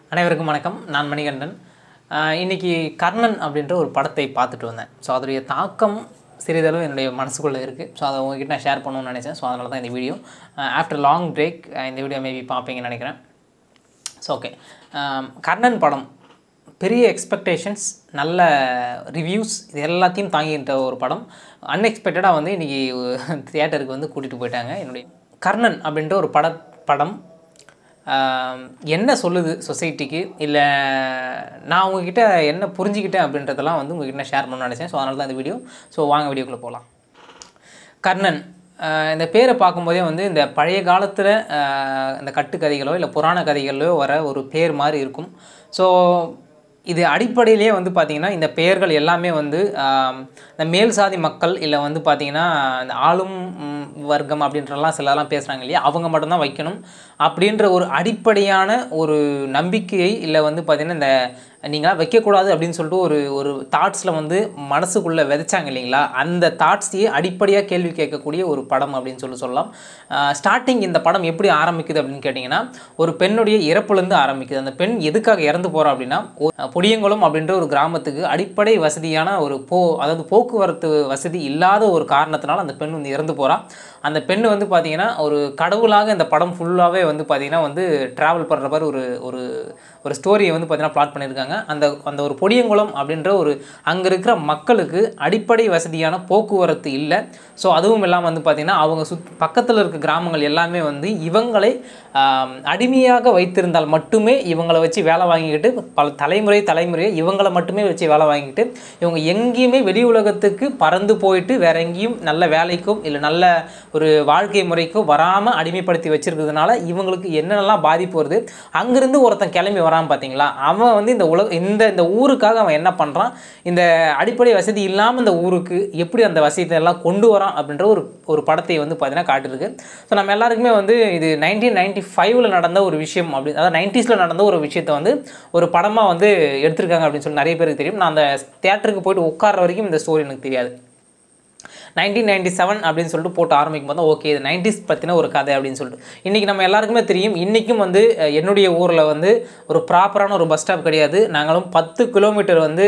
அனைவருக்கும் வணக்கம் நான் மணிகண்டன் ஆஹ் இன்னைக்கு கர்ணன் அப்படின்ற ஒரு படத்தை பார்த்துட்டு வந்தேன் ஸோ அதோடைய தாக்கம் சிறிதளவு என்னுடைய மனசுக்குள்ளே இருக்குது ஸோ அதை உங்ககிட்ட நான் ஷேர் பண்ணணும்னு நினச்சேன் ஸோ அதனால தான் இந்த வீடியோ ஆஃப்டர் லாங் பிரேக் இந்த வீடியோ மேபி பார்ப்பீங்கன்னு நினைக்கிறேன் ஸோ ஓகே கர்ணன் படம் பெரிய எக்ஸ்பெக்டேஷன்ஸ் நல்ல ரிவ்யூஸ் இது எல்லாத்தையும் தாங்கிட்ட ஒரு படம் அன்எக்ஸ்பெக்டடாக வந்து இன்றைக்கி தியேட்டருக்கு வந்து கூட்டிகிட்டு போயிட்டாங்க என்னுடைய கர்ணன் அப்படின்ற ஒரு பட படம் ஆம், என்ன சொல்லுது சொசைட்டிக்கு இல்லை நான் உங்ககிட்ட என்ன புரிஞ்சுக்கிட்டேன் அப்படின்றதெல்லாம் வந்து உங்ககிட்ட ஷேர் பண்ண நினச்சேன் ஸோ அதனால தான் இந்த வீடியோ ஸோ வாங்க வீடியோக்குள்ளே போகலாம் கர்ணன் ஆஹ் இந்த பேரை பார்க்கும்போதே வந்து இந்த பழைய காலத்தில் இந்த கட்டுக்கதைகளோ இல்லை புராண கதைகளோ வர ஒரு பேர் மாதிரி இருக்கும் ஸோ இது அடிப்படையிலேயே வந்து பார்த்திங்கன்னா இந்த பெயர்கள் எல்லாமே வந்து ஆம், இந்த மேல் சாதி மக்கள் இல்லை வந்து பார்த்திங்கன்னா இந்த ஆளும் ம், வர்க்கம் அப்படின்றலாம் சிலலாம் பேசுகிறாங்க இல்லையா அவங்க மட்டும்தான் வைக்கணும் அப்படின்ற ஒரு அடிப்படையான ஒரு நம்பிக்கையை இல்லை வந்து பார்த்திங்கன்னா இந்த நீங்களாம் வைக்கக்கூடாது அப்படின்னு சொல்லிட்டு ஒரு ஒரு தாட்ஸில் வந்து மனசுக்குள்ளே விதைச்சாங்க இல்லைங்களா அந்த தாட்ஸையே அடிப்படையாக கேள்வி கேட்கக்கூடிய ஒரு படம் அப்படின்னு சொல்லி சொல்லலாம் ஸ்டார்டிங் இந்த படம் எப்படி ஆரம்பிக்குது அப்படின்னு கேட்டிங்கன்னா ஒரு பெண்ணுடைய இறப்புலேருந்து ஆரம்பிக்குது அந்த பெண் எதுக்காக இறந்து போகிறா அப்படின்னா ஒரு- பொடியங்குளம் அப்படின்ற ஒரு கிராமத்துக்கு அடிப்படை வசதியான ஒரு போ அதாவது போக்குவரத்து வசதி இல்லாத ஒரு காரணத்தினால அந்த பெண் வந்து இறந்து போகிறா அந்த பெண் வந்து பார்த்திங்கன்னா ஒரு கடவுளாக இந்த படம் ஃபுல்லாகவே வந்து பார்த்திங்கன்னா வந்து ட்ராவல் பண்ணுற மாதிரி ஒரு ஒரு ஒரு ஸ்டோரியை வந்து பார்த்திங்கன்னா பிளாட் பண்ணியிருக்காங்க அந்த அந்த ஒரு பொடியங்குளம் அப்படின்ற ஒரு அங்கே இருக்கிற மக்களுக்கு அடிப்படை வசதியான போக்குவரத்து இல்லை ஸோ அதுவும் இல்லாமல் வந்து பார்த்திங்கன்னா அவங்க சுத் பக்கத்தில் இருக்க கிராமங்கள் எல்லாமே வந்து இவங்களை ஆம், அடிமையாக வைத்திருந்தால் மட்டுமே இவங்களை வச்சு வேலை வாங்கிக்கிட்டு பல தலைமுறை தலைமுறையை இவங்களை மட்டுமே வச்சு வேலை வாங்கிக்கிட்டு இவங்க எங்கேயுமே வெளி உலகத்துக்கு பறந்து போயிட்டு வேற எங்கேயும் நல்ல வேலைக்கும் இல்லை நல்ல ஒரு வாழ்க்கை முறைக்கும் வராமல் அடிமைப்படுத்தி வச்சிருக்கிறதுனால இவங்களுக்கு என்னென்னலாம் பாதிப்பு வருது அங்கேருந்து ஒருத்தன் கிளம்பி வரான் பார்த்தீங்களா அவன் வந்து இந்த உலக இந்த இந்த ஊருக்காக அவன் என்ன பண்ணுறான் இந்த அடிப்படை வசதி இல்லாமல் இந்த ஊருக்கு எப்படி அந்த வசதியை எல்லாம் கொண்டு வரான் அப்படின்ற ஒரு ஒரு படத்தை வந்து பார்த்தீங்கன்னா காட்டிருக்கு ஸோ நம்ம எல்லாருக்குமே வந்து இது நைன்டீன் நைன்டி ஃபைவ்ல நடந்த ஒரு விஷயம் அப்படி அதாவது நைன்டிஸில் நடந்த ஒரு விஷயத்தை வந்து ஒரு படமாக வந்து எடுத்திருக்காங்க அப்படின்னு சொல்லி நிறைய பேருக்கு தெரியும் நான் அந்த தேட்டருக்கு போயிட்டு உட்கார்ற வரைக்கும் இந்த ஸ்டோரி எனக்கு தெரியாது நைன்டீன் நைன்டி செவன் அப்படின்னு சொல்லிட்டு போட்டு ஆரம்பிக்கும் போது ஓகே இது நைன்டிஸ் பற்றின ஒரு கதை அப்படின்னு சொல்லிட்டு இன்றைக்கி நம்ம எல்லாருக்குமே தெரியும் இன்றைக்கும் வந்து அஹ், என்னுடைய ஊரில் வந்து ஒரு ப்ராப்பரான ஒரு பஸ் ஸ்டாப் கிடையாது நாங்களும் பத்து கிலோமீட்டர் வந்து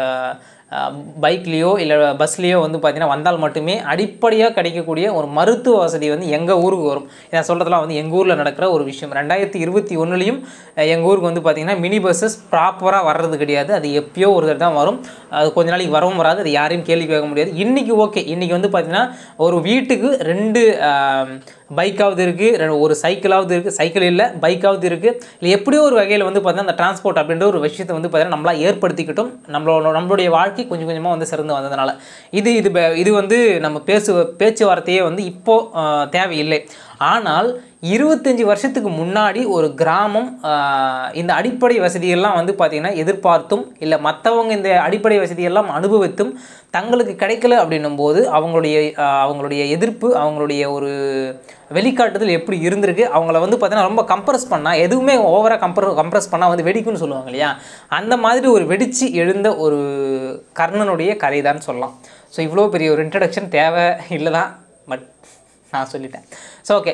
பைக்லேயோ இல்லை பஸ்லேயோ வந்து பார்த்திங்கன்னா வந்தால் மட்டுமே அடிப்படையாக கிடைக்கக்கூடிய ஒரு மருத்துவ வசதி வந்து எங்கள் ஊருக்கு வரும் இதை சொல்கிறதுலாம் வந்து எங்கள் ஊரில் நடக்கிற ஒரு விஷயம் ரெண்டாயிரத்தி இருபத்தி ஒன்றுலையும் எங்கள் ஊருக்கு வந்து பார்த்திங்கன்னா மினி பஸ்ஸஸ் ப்ராப்பராக வர்றது கிடையாது அது எப்பயோ ஒரு தடவை தான் வரும் அது கொஞ்ச நாளைக்கு வரவும் வராது அது யாரையும் கேள்வி கேட்க முடியாது இன்றைக்கி ஓகே இன்றைக்கி வந்து பார்த்திங்கன்னா ஒரு வீட்டுக்கு ரெண்டு பைக்காவது இருக்குது ஒரு சைக்கிளாவது இருக்குது சைக்கிள் இல்லை பைக்காவது இருக்குது இல்லை எப்படியோ ஒரு வகையில் வந்து பார்த்தீங்கன்னா அந்த டிரான்ஸ்போர்ட் அப்படின்ற ஒரு விஷயத்தை வந்து பார்த்தீங்கன்னா நம்மளா ஏற்படுத்திக்கிட்டோம் நம்மளோட நம்மளுடைய வாழ்க்கை கொஞ்சம் கொஞ்சமாக வந்து சிறந்து வந்ததுனால இது இது ப- இது வந்து நம்ம பேசு பேச்சுவார்த்தையே வந்து இப்போது தேவையில்லை ஆனால் இருபத்தஞ்சி வருஷத்துக்கு முன்னாடி ஒரு கிராமம் ஆஹ், இந்த அடிப்படை வசதியெல்லாம் வந்து பார்த்திங்கன்னா எதிர்பார்த்தும் இல்லை மற்றவங்க இந்த அடிப்படை வசதியெல்லாம் அனுபவித்தும் தங்களுக்கு கிடைக்கல அப்படின்னும் போது அவங்களுடைய ஆஹ், அவங்களுடைய எதிர்ப்பு அவங்களுடைய ஒரு வெளிக்காட்டுதல் எப்படி இருந்திருக்கு அவங்கள வந்து பார்த்தீங்கன்னா ரொம்ப கம்ப்ரஸ் பண்ணால் எதுவுமே ஓவராக கம்ப்ர கம்ப்ரஸ் பண்ணால் வந்து வெடிக்கும்னு சொல்லுவாங்க இல்லையா அந்த மாதிரி ஒரு வெடித்து எழுந்த ஒரு கர்ணனுடைய கதை தான் சொல்லலாம் ஸோ இவ்வளோ பெரிய ஒரு இன்ட்ரடக்ஷன் தேவை இல்லை தான் பட் நான் சொல்லிட்டேன் ஸோ ஓகே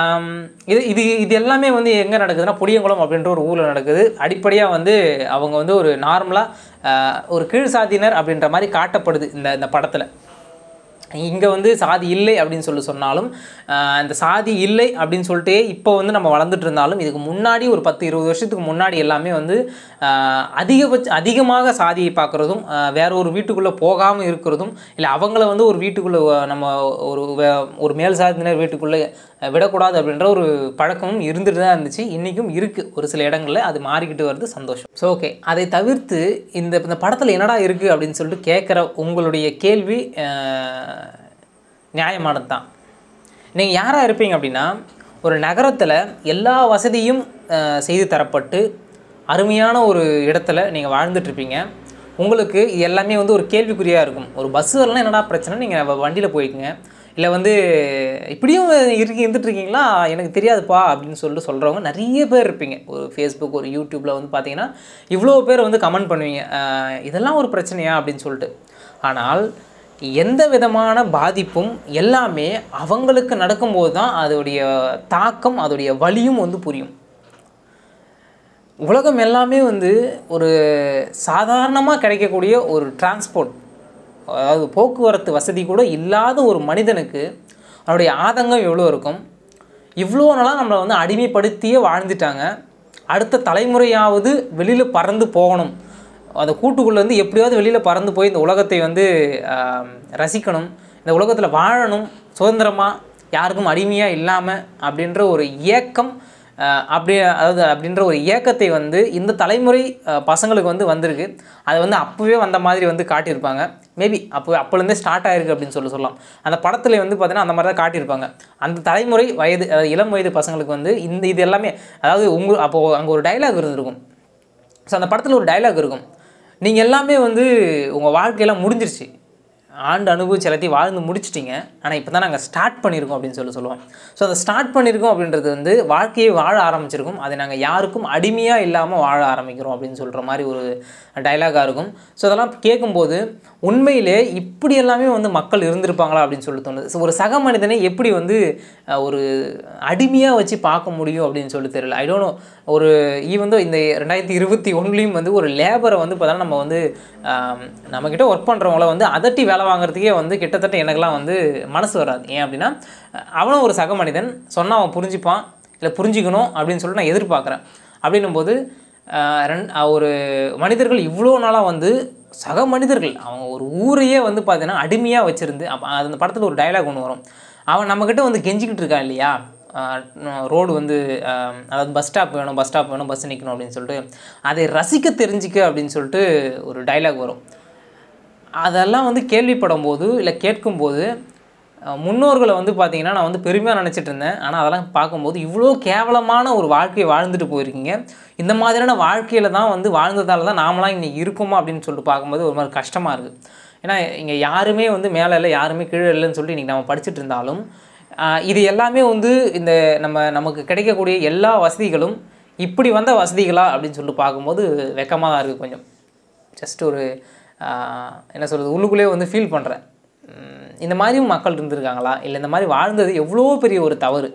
இது இது இது எல்லாமே வந்து எங்கே நடக்குதுன்னா புளியங்குளம் அப்படின்ற ஒரு ஊரில் நடக்குது அடிப்படையாக வந்து அவங்க வந்து ஒரு நார்மலாக ஒரு கீழ் சாதியினர் அப்படின்ற மாதிரி காட்டப்படுது இந்த இந்த படத்தில் இங்கே வந்து சாதி இல்லை அப்படின்னு சொல்லி சொன்னாலும் ஆஹ் இந்த சாதி இல்லை அப்படின்னு சொல்லிட்டு இப்போ வந்து நம்ம வளர்ந்துட்டு இருந்தாலும் இதுக்கு முன்னாடி ஒரு பத்து இருபது வருஷத்துக்கு முன்னாடி எல்லாமே வந்து ஆஹ் அதிகபட்ச அதிகமாக சாதியை பார்க்குறதும் வேற ஒரு வீட்டுக்குள்ளே போகாமல் இருக்கிறதும் இல்லை அவங்கள வந்து ஒரு வீட்டுக்குள்ளே நம்ம ஒரு வே- ஒரு மேல் சாதியினர் வீட்டுக்குள்ளே விடக்கூடாது அப்படின்ற ஒரு பழக்கமும் இருந்துட்டு தான் இருந்துச்சு இன்றைக்கும் இருக்குது ஒரு சில இடங்களில் அது மாறிக்கிட்டு வருது சந்தோஷம் ஸோ ஓகே அதை தவிர்த்து இந்த இந்த படத்தில் என்னடா இருக்குது அப்படின்னு சொல்லிட்டு கேட்குற உங்களுடைய கேள்வி ஆஹ், நியாயமானது தான் நீங்கள் யாராக இருப்பீங்க அப்படின்னா ஒரு நகரத்தில் எல்லா வசதியும் ஆஹ், செய்து தரப்பட்டு அருமையான ஒரு இடத்துல நீங்கள் வாழ்ந்துட்டுருப்பீங்க உங்களுக்கு இது எல்லாமே வந்து ஒரு கேள்விக்குறியாக இருக்கும் ஒரு பஸ் வரலாம் என்னடா பிரச்சனை நீங்கள் வண்டியில் போய்க்குங்க இல்லை வந்து இப்படியும் இருக்கு இருந்துட்டு இருக்கீங்களா எனக்கு தெரியாதுப்பா அப்படின்னு சொல்லிட்டு சொல்கிறவங்க நிறைய பேர் இருப்பீங்க ஒரு ஃபேஸ்புக் ஒரு யூடியூப்பில் வந்து பார்த்தீங்கன்னா இவ்வளோ பேர் வந்து கமெண்ட் பண்ணுவீங்க ஆஹ் இதெல்லாம் ஒரு பிரச்சனையா அப்படின்னு சொல்லிட்டு ஆனால் எந்த விதமான பாதிப்பும் எல்லாமே அவங்களுக்கு நடக்கும்போது தான் அதோடைய தாக்கம் அதோடைய வலியும் வந்து புரியும் உலகம் எல்லாமே வந்து ஒரு சாதாரணமாக கிடைக்கக்கூடிய ஒரு டிரான்ஸ்போர்ட் அதாவது போக்குவரத்து வசதி கூட இல்லாத ஒரு மனிதனுக்கு அவனுடைய ஆதங்கம் எவ்வளோ இருக்கும் இவ்வளோ நாளாக நம்மளை வந்து அடிமைப்படுத்தியே வாழ்ந்துட்டாங்க அடுத்த தலைமுறையாவது வெளியில் பறந்து போகணும் அந்த கூட்டுக்குள்ளே வந்து எப்படியாவது வெளியில் பறந்து போய் இந்த உலகத்தை வந்து ஆம், ரசிக்கணும் இந்த உலகத்தில் வாழணும் சுதந்திரமாக யாருக்கும் அடிமையாக இல்லாமல் அப்படின்ற ஒரு ஏக்கம் அஹ், அப்படி அதாவது அப்படின்ற ஒரு ஏக்கத்தை வந்து இந்த தலைமுறை அஹ், பசங்களுக்கு வந்து வந்திருக்கு அது வந்து அப்போவே வந்த மாதிரி வந்து காட்டியிருப்பாங்க மேபி அப்போ அப்போலேருந்தே ஸ்டார்ட் ஆயிருக்கு அப்படின்னு சொல்லி சொல்லலாம் அந்த படத்தில் வந்து பார்த்தீங்கன்னா அந்த மாதிரி தான் காட்டியிருப்பாங்க அந்த தலைமுறை வயது அதாவது இளம் வயது பசங்களுக்கு வந்து இந்த இது எல்லாமே அதாவது உங்க அப்போது அங்கே ஒரு டைலாக் இருந்திருக்கும் ஸோ அந்த படத்தில் ஒரு டைலாக் இருக்கும் நீங்கள் எல்லாமே வந்து உங்கள் வாழ்க்கையெல்லாம் முடிஞ்சிருச்சு ஆண்டு அனுபவிச்சு எல்லாத்தையும் வாழ்ந்து முடிச்சிட்டிங்க ஆனால் இப்போ தான் நாங்கள் ஸ்டார்ட் பண்ணியிருக்கோம் அப்படின்னு சொல்லி சொல்லுவோம் ஸோ அதை ஸ்டார்ட் பண்ணியிருக்கோம் அப்படின்றது வந்து வாழ்க்கையை வாழ ஆரம்பிச்சிருக்கும் அதை நாங்கள் யாருக்கும் அடிமையாக இல்லாமல் வாழ ஆரம்பிக்கிறோம் அப்படின்னு சொல்கிற மாதிரி ஒரு டைலாகாக இருக்கும் ஸோ அதெல்லாம் கேட்கும்போது உண்மையிலே இப்படி எல்லாமே வந்து மக்கள் இருந்திருப்பாங்களா அப்படின்னு சொல்லி தோணுது ஸோ ஒரு சக மனிதனை எப்படி வந்து அஹ், ஒரு அடிமையாக வச்சு பார்க்க முடியும் அப்படின்னு சொல்லி தெரியல ஐ டோன்ட் ஒரு ஈவன் தோ இந்த ரெண்டாயிரத்தி இருபத்தி ஒன்றுலேயும் வந்து ஒரு லேபரை வந்து பார்த்தா நம்ம வந்து ஆம், நம்மக்கிட்ட ஒர்க் பண்ணுறவங்கள வந்து அதட்டி வேலை வாங்குறதுக்கே வந்து கிட்டத்தட்ட எனக்கெல்லாம் வந்து மனசு வராது ஏன் அப்படின்னா அஹ், அவனும் ஒரு சக மனிதன் சொன்னால் அவன் புரிஞ்சுப்பான் இல்லை புரிஞ்சுக்கணும் அப்படின்னு சொல்லிட்டு நான் எதிர்பார்க்குறேன் அப்படின்னும் போது ஆஹ், ரெண் ஆஹ், ஒரு மனிதர்கள் இவ்வளோ நாளாக வந்து சக மனிதர்கள் அவங்க ஒரு ஊரையே வந்து பார்த்தீங்கன்னா அடிமையாக வச்சுருந்து அப்போ அந்த படத்தில் ஒரு டயலாக் ஒன்று வரும் அவன் நம்மக்கிட்ட வந்து கெஞ்சிக்கிட்டு இருக்கான் இல்லையா ரோடு வந்து ஆஹ், அதாவது பஸ் ஸ்டாப் வேணும் பஸ் ஸ்டாப் வேணும் பஸ் நிற்கணும் அப்படின்னு சொல்லிட்டு அதை ரசிக்க தெரிஞ்சுக்க அப்படின்னு சொல்லிட்டு ஒரு டைலாக் வரும் அதெல்லாம் வந்து கேள்விப்படும் போது இல்லை கேட்கும்போது அஹ், முன்னோர்களை வந்து பார்த்தீங்கன்னா நான் வந்து பெருமையாக நினச்சிட்டு இருந்தேன் ஆனால் அதெல்லாம் பார்க்கும்போது இவ்வளோ கேவலமான ஒரு வாழ்க்கையை வாழ்ந்துட்டு போயிருக்கீங்க இந்த மாதிரியான வாழ்க்கையில் தான் வந்து வாழ்ந்ததால தான் நாமளாம் இன்னைக்கு இருக்கோமா அப்படின்னு சொல்லிட்டு பார்க்கும்போது ஒரு மாதிரி கஷ்டமாக இருக்குது ஏன்னா இங்கே யாருமே வந்து மேலே இல்லை யாருமே கீழே இல்லைன்னு சொல்லிட்டு இன்றைக்கி நம்ம படிச்சுட்டு இருந்தாலும் ஆஹ், இது எல்லாமே வந்து இந்த நம்ம நமக்கு கிடைக்கக்கூடிய எல்லா வசதிகளும் இப்படி வந்த வசதிகளா அப்படின்னு சொல்லிட்டு பார்க்கும்போது வெக்கமாக தான் இருக்குது கொஞ்சம் ஜஸ்ட் ஒரு ஆஹ், என்ன சொல்கிறது உள்ளுக்குள்ளேயே வந்து ஃபீல் பண்ணுறேன் இந்த மாதிரியும் மக்கள் இருந்திருக்காங்களா இல்லை இந்த மாதிரி வாழ்ந்தது எவ்வளோ பெரிய ஒரு தவறு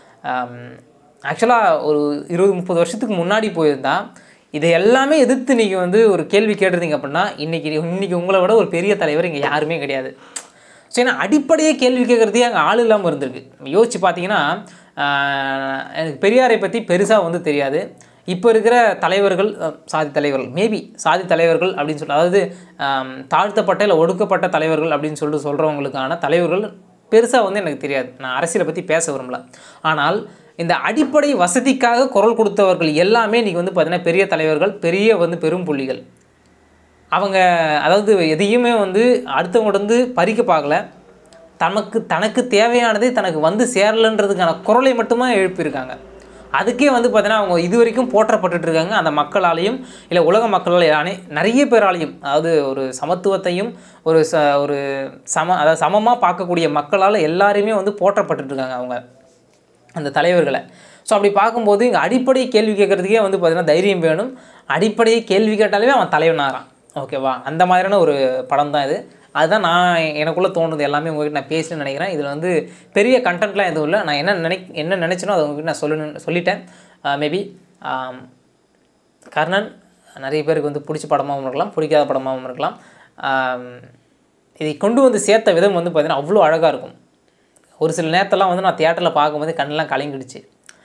ஆக்சுவலாக ஒரு இருபது முப்பது வருஷத்துக்கு முன்னாடி போயிருந்தா இதை எல்லாமே எதிர்த்து நீங்கள் வந்து ஒரு கேள்வி கேட்டிருந்தீங்க அப்படின்னா இன்றைக்கி இன்றைக்கி உங்களை விட ஒரு பெரிய தலைவர் இங்கே யாருமே கிடையாது ஸோ ஏன்னா அடிப்படையே கேள்வி கேட்குறதே அங்கே ஆள் இல்லாமல் இருந்திருக்கு யோசிச்சு பார்த்தீங்கன்னா ஆஹ், எனக்கு பெரியாரை பற்றி பெருசாக வந்து தெரியாது இப்போ இருக்கிற தலைவர்கள் அஹ், சாதி தலைவர்கள் மேபி சாதி தலைவர்கள் அப்படின்னு சொல்லி அதாவது ஆம், தாழ்த்தப்பட்ட இல்லை ஒடுக்கப்பட்ட தலைவர்கள் அப்படின்னு சொல்லிட்டு சொல்கிறவங்களுக்கான தலைவர்கள் பெருசாக வந்து எனக்கு தெரியாது நான் அரசியலை பற்றி பேச விரும்பல ஆனால் இந்த அடிப்படை வசதிக்காக குரல் கொடுத்தவர்கள் எல்லாமே இன்றைக்கி வந்து பார்த்தீங்கன்னா பெரிய தலைவர்கள் பெரிய வந்து பெரும் புள்ளிகள் அவங்க அதாவது எதையுமே வந்து அடுத்தவங்க வந்து பறிக்க பார்க்கல தனக்கு தனக்கு தேவையானதை தனக்கு வந்து சேரலன்றதுக்கான குரலை மட்டுமே எழுப்பியிருக்காங்க அதுக்கே வந்து பார்த்தீங்கன்னா அவங்க இது வரைக்கும் போற்றப்பட்டுட்டு இருக்காங்க அந்த மக்களாலையும் இல்லை உலக மக்களால் அனை நிறைய பேராலையும் அதாவது ஒரு சமத்துவத்தையும் ஒரு ச ஒரு சம அதாவது சமமாக பார்க்கக்கூடிய மக்களால் எல்லாரையுமே வந்து போற்றப்பட்டுட்டு இருக்காங்க அவங்க அந்த தலைவர்களை ஸோ அப்படி பார்க்கும்போது இங்கே அடிப்படை கேள்வி கேட்குறதுக்கே வந்து பார்த்தீங்கன்னா தைரியம் வேணும் அடிப்படையை கேள்வி கேட்டாலே அவன் தலைவனாகிறான் ஓகேவா அந்த மாதிரியான ஒரு படம் தான் இது அதுதான் நான் எனக்குள்ளே தோணுது எல்லாமே உங்ககிட்ட நான் பேசணும்னு நினைக்கிறேன் இதில் வந்து பெரிய கண்டென்ட்லாம் எதுவும் இல்லை நான் என்ன நினை என்ன நினச்சனோ அதை உங்ககிட்ட நான் சொல்லணும் சொல்லிட்டேன் மேபி கர்ணன் நிறைய பேருக்கு வந்து பிடிச்ச படமாகவும் இருக்கலாம் பிடிக்காத படமாகவும் இருக்கலாம் ஆம், இதை கொண்டு வந்து சேர்த்த விதம் வந்து பார்த்திங்கன்னா அவ்வளோ அழகாக இருக்கும் ஒரு சில நேரத்தெல்லாம் வந்து நான் தியேட்டரில் பார்க்கும்போது கண்ணெல்லாம் கலங்கிடுச்சு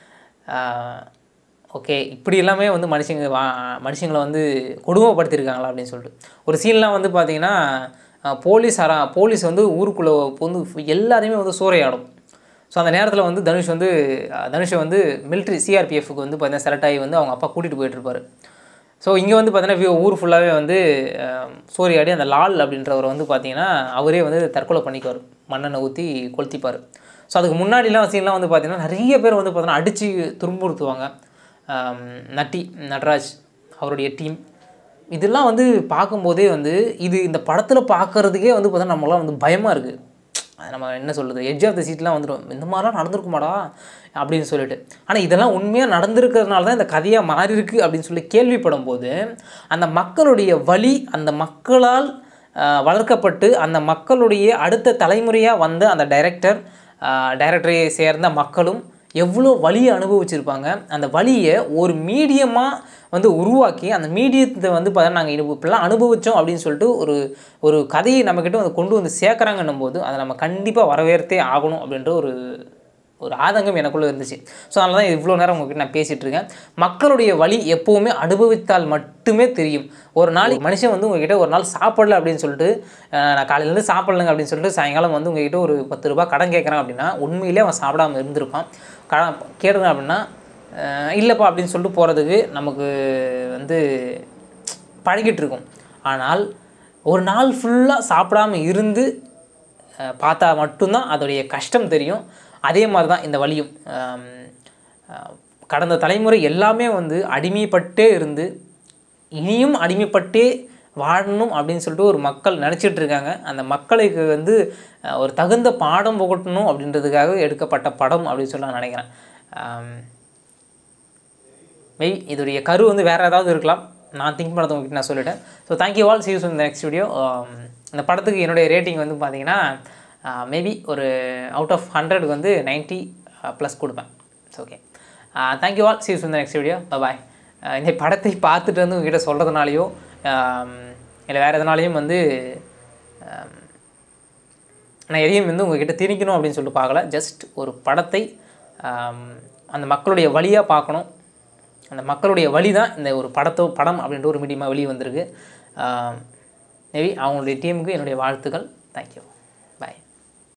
ஓகே இப்படி எல்லாமே வந்து மனுஷங்க வா மனுஷங்களை வந்து கொடுமைப்படுத்தியிருக்காங்களா அப்படின்னு சொல்லிட்டு ஒரு சீன்லாம் வந்து பார்த்தீங்கன்னா அஹ், போலீஸ் அரா போலீஸ் வந்து ஊருக்குள்ளே வந்து எல்லாரையுமே வந்து சூறையாடும் ஸோ அந்த நேரத்தில் வந்து தனுஷ் வந்து அஹ், தனுஷை வந்து மிலிட்ரி சிஆர்பிஎஃப்க்கு வந்து பார்த்தீங்கன்னா செலக்ட் ஆகி வந்து அவங்க அப்பா கூட்டிகிட்டு போயிட்டுருப்பாரு ஸோ இங்கே வந்து பார்த்தீங்கன்னா வி- ஊர் ஃபுல்லாகவே வந்து அஹ், சூறையாடி அந்த லால் அப்படின்றவர் வந்து பார்த்தீங்கன்னா அவரே வந்து தற்கொலை பண்ணிக்குவார் மண்ணெண்ணெய் ஊற்றி கொளுத்திப்பார் ஸோ அதுக்கு முன்னாடிலாம் சீன்லாம் வந்து பார்த்தீங்கன்னா நிறைய பேர் வந்து பார்த்தீங்கன்னா அடித்து துன்புறுத்துவாங்க ஆம், நட்டி நடராஜ் அவருடைய டீம் இதெல்லாம் வந்து பார்க்கும்போதே வந்து இது இந்த படத்தில் பார்க்குறதுக்கே வந்து பார்த்தீங்கன்னா நம்மளாம் வந்து பயமாக இருக்குது அது நம்ம என்ன சொல்கிறது எட்ஜ் ஆஃப் த சீட்லாம் வந்துடும் இந்த மாதிரிலாம் நடந்திருக்குமாடா அப்படின்னு சொல்லிட்டு ஆனால் இதெல்லாம் உண்மையாக நடந்திருக்கிறதுனால தான் இந்த கதையாக மாறி இருக்கு அப்படின்னு சொல்லி கேள்விப்படும் போது அந்த மக்களுடைய வழி அந்த மக்களால் ஆஹ், வளர்க்கப்பட்டு அந்த மக்களுடைய அடுத்த தலைமுறையாக வந்த அந்த டைரக்டர் டைரக்டரை சேர்ந்த மக்களும் எவ்வளோ வலியை அனுபவிச்சிருப்பாங்க அந்த வலியை ஒரு மீடியமாக வந்து உருவாக்கி அந்த மீடியத்தை வந்து பார்த்தா நாங்கள் இப்படிலாம் அனுபவித்தோம் அப்படின்னு சொல்லிட்டு ஒரு ஒரு கதையை நம்மக்கிட்ட வந்து கொண்டு வந்து சேர்க்குறாங்கன்னும் போது அதை நம்ம கண்டிப்பாக வரவேற்றே ஆகணும் அப்படின்ற ஒரு ஒரு ஆதங்கம் எனக்குள்ளே இருந்துச்சு ஸோ அதனால தான் இவ்வளோ நேரம் உங்ககிட்ட நான் பேசிகிட்டு இருக்கேன் மக்களுடைய வழி எப்போவுமே அனுபவித்தால் மட்டுமே தெரியும் ஒரு நாளைக்கு மனுஷன் வந்து உங்ககிட்ட ஒரு நாள் சாப்பிடல அப்படின்னு சொல்லிட்டு அஹ், நான் காலையிலேருந்து சாப்பிடலங்க அப்படின்னு சொல்லிட்டு சாயங்காலம் வந்து உங்ககிட்ட ஒரு பத்து ரூபாய் கடன் கேட்குறான் அப்படின்னா உண்மையிலே அவன் சாப்பிடாம இருந்திருப்பான் கடன் கேடுறான் அப்படின்னா அஹ், இல்லைப்பா அப்படின்னு சொல்லிட்டு போகிறதுக்கு நமக்கு வந்து பழகிட்டு இருக்கும் ஆனால் ஒரு நாள் ஃபுல்லாக சாப்பிடாம இருந்து அஹ், பார்த்தா மட்டும்தான் அதோடைய கஷ்டம் தெரியும் அதே மாதிரி தான் இந்த வலியும் ஆம், அஹ், கடந்த தலைமுறை எல்லாமே வந்து அடிமைப்பட்டே இருந்து இனியும் அடிமைப்பட்டே வாழணும் அப்படின்னு சொல்லிட்டு ஒரு மக்கள் நினச்சிட்டு இருக்காங்க அந்த மக்களுக்கு வந்து அஹ், ஒரு தகுந்த பாடம் புகட்டணும் அப்படின்றதுக்காக எடுக்கப்பட்ட படம் அப்படின்னு சொல்லி நான் நினைக்கிறேன் ஆம், மேபி இதோடைய கரு வந்து வேறு ஏதாவது இருக்கலாம் நான் திங்க் பண்ணதை உங்ககிட்ட நான் சொல்லிட்டேன் ஸோ தேங்க்யூ ஆல் சீஸ் இந்த நெக்ஸ்ட் வீடியோ இந்த படத்துக்கு என்னுடைய ரேட்டிங் வந்து பார்த்தீங்கன்னா மேபி ஒரு அவுட் ஆஃப் ஹண்ட்ரடுக்கு வந்து 90 ப்ளஸ் கொடுப்பேன் ஸோ ஓகே தேங்க்யூ ஆல் சீஸ் இந்த நெக்ஸ்ட் வீடியோ பாய் இந்த படத்தை பார்த்துட்டு வந்து உங்ககிட்ட சொல்கிறதுனாலையோ இல்லை வேறு எதனாலையும் வந்து ஆம், நான் எதையும் வந்து உங்ககிட்ட திணிக்கணும் அப்படின்னு சொல்லிட்டு பார்க்கல ஜஸ்ட் ஒரு படத்தை ஆம், அந்த மக்களுடைய வழியாக பார்க்கணும் அந்த மக்களுடைய வழி தான் இந்த ஒரு படத்தோ படம் அப்படின்ற ஒரு மீடியமாக வெளியே வந்திருக்கு மேபி அவங்களுடைய டீமுக்கு என்னுடைய வாழ்த்துக்கள் தேங்க்யூ பாய்